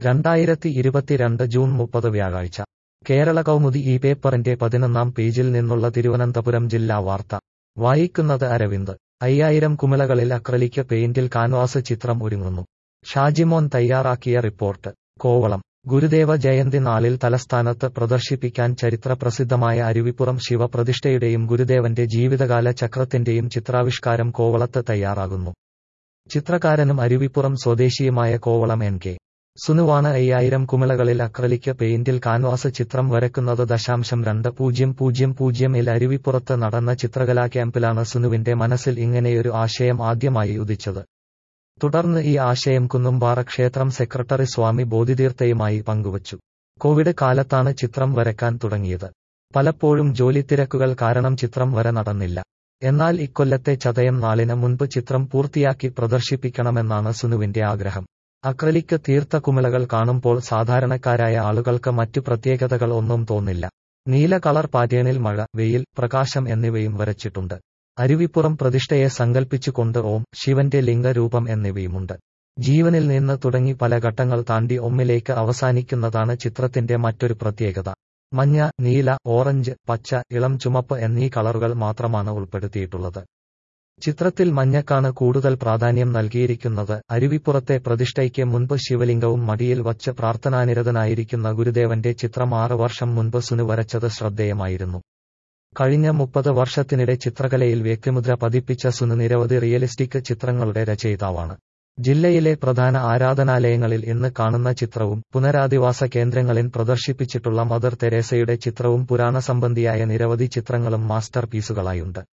രണ്ടായിരത്തി ഇരുപത്തിരണ്ട് ജൂൺ മുപ്പത് വ്യാഴാഴ്ച കേരള കൗമുദി ഈ പേപ്പറിന്റെ പതിനൊന്നാം പേജിൽ നിന്നുള്ള തിരുവനന്തപുരം ജില്ലാ വാർത്ത വായിക്കുന്നത് അരവിന്ദ് അയ്യായിരം കുമിളകളിൽ അക്രലിക്ക് പെയിന്റിൽ കാൻവാസ് ചിത്രം ഒരുങ്ങുന്നു ഷാജിമോൻ തയ്യാറാക്കിയ റിപ്പോർട്ട് കോവളം ഗുരുദേവ ജയന്തി നാളിൽ തലസ്ഥാനത്ത് പ്രദർശിപ്പിക്കാൻ ചരിത്ര പ്രസിദ്ധമായ അരുവിപ്പുറം ശിവപ്രതിഷ്ഠയുടെയും ഗുരുദേവന്റെ ജീവിതകാല ചക്രത്തിന്റെയും ചിത്രാവിഷ്കാരം കോവളത്ത് തയ്യാറാകുന്നു ചിത്രകാരനും അരുവിപ്പുറം സ്വദേശിയുമായ കോവളം എൻ കെ സുനുവാണ് അയ്യായിരം കുമിളകളിൽ അക്രലിക്ക് പെയിന്റിൽ കാൻവാസ് ചിത്രം വരക്കുന്നത് ദശാംശം രണ്ട് പൂജ്യം പൂജ്യം പൂജ്യമിൽ അരുവിപ്പുറത്ത് നടന്ന ചിത്രകലാ ക്യാമ്പിലാണ് സുനുവിന്റെ മനസ്സിൽ ഇങ്ങനെയൊരു ആശയം ആദ്യമായി ഉദിച്ചത് തുടർന്ന് ഈ ആശയം കുന്നുംപാറ ക്ഷേത്രം സെക്രട്ടറി സ്വാമി ബോധിതീർത്ഥയുമായി പങ്കുവച്ചു കോവിഡ് കാലത്താണ് ചിത്രം വരക്കാൻ തുടങ്ങിയത് പലപ്പോഴും ജോലിത്തിരക്കുകൾ കാരണം ചിത്രം വര നടന്നില്ല എന്നാൽ ഇക്കൊല്ലത്തെ ചതയം നാളിന് മുൻപ് ചിത്രം പൂർത്തിയാക്കി പ്രദർശിപ്പിക്കണമെന്നാണ് സുനുവിന്റെ ആഗ്രഹം അക്രലിക്ക് തീർത്ത കുമിളകൾ കാണുമ്പോൾ സാധാരണക്കാരായ ആളുകൾക്ക് മറ്റു പ്രത്യേകതകൾ ഒന്നും തോന്നില്ല നീല കളർ പാറ്റേണിൽ മഴ വെയിൽ പ്രകാശം എന്നിവയും വരച്ചിട്ടുണ്ട് അരുവിപ്പുറം പ്രതിഷ്ഠയെ സങ്കൽപ്പിച്ചുകൊണ്ട് ഓം ശിവന്റെ ലിംഗരൂപം എന്നിവയുമുണ്ട് ജീവനിൽ നിന്ന് തുടങ്ങി പല ഘട്ടങ്ങൾ താണ്ടി ഒമ്മിലേക്ക് അവസാനിക്കുന്നതാണ് ചിത്രത്തിന്റെ മറ്റൊരു പ്രത്യേകത മഞ്ഞ നീല ഓറഞ്ച് പച്ച ഇളം ചുമപ്പ് എന്നീ കളറുകൾ മാത്രമാണ് ഉൾപ്പെടുത്തിയിട്ടുള്ളത് ചിത്രത്തിൽ മഞ്ഞക്കാണ് കൂടുതൽ പ്രാധാന്യം നൽകിയിരിക്കുന്നത് അരുവിപ്പുറത്തെ പ്രതിഷ്ഠയ്ക്ക് മുൻപ് ശിവലിംഗവും മടിയിൽ വച്ച് പ്രാർത്ഥനാനിരതനായിരിക്കുന്ന ഗുരുദേവന്റെ ചിത്രം ആറ് വർഷം മുൻപ് സുനു വരച്ചത് ശ്രദ്ധേയമായിരുന്നു കഴിഞ്ഞ മുപ്പത് വർഷത്തിനിടെ ചിത്രകലയിൽ വ്യക്തിമുദ്ര പതിപ്പിച്ച സുനു നിരവധി റിയലിസ്റ്റിക് ചിത്രങ്ങളുടെ രചയിതാവാണ് ജില്ലയിലെ പ്രധാന ആരാധനാലയങ്ങളിൽ ഇന്ന് കാണുന്ന ചിത്രവും പുനരാധിവാസ കേന്ദ്രങ്ങളിൽ പ്രദർശിപ്പിച്ചിട്ടുള്ള മദർ തെരേസയുടെ ചിത്രവും പുരാണ സംബന്ധിയായ നിരവധി ചിത്രങ്ങളും മാസ്റ്റർ പീസുകളായുണ്ട്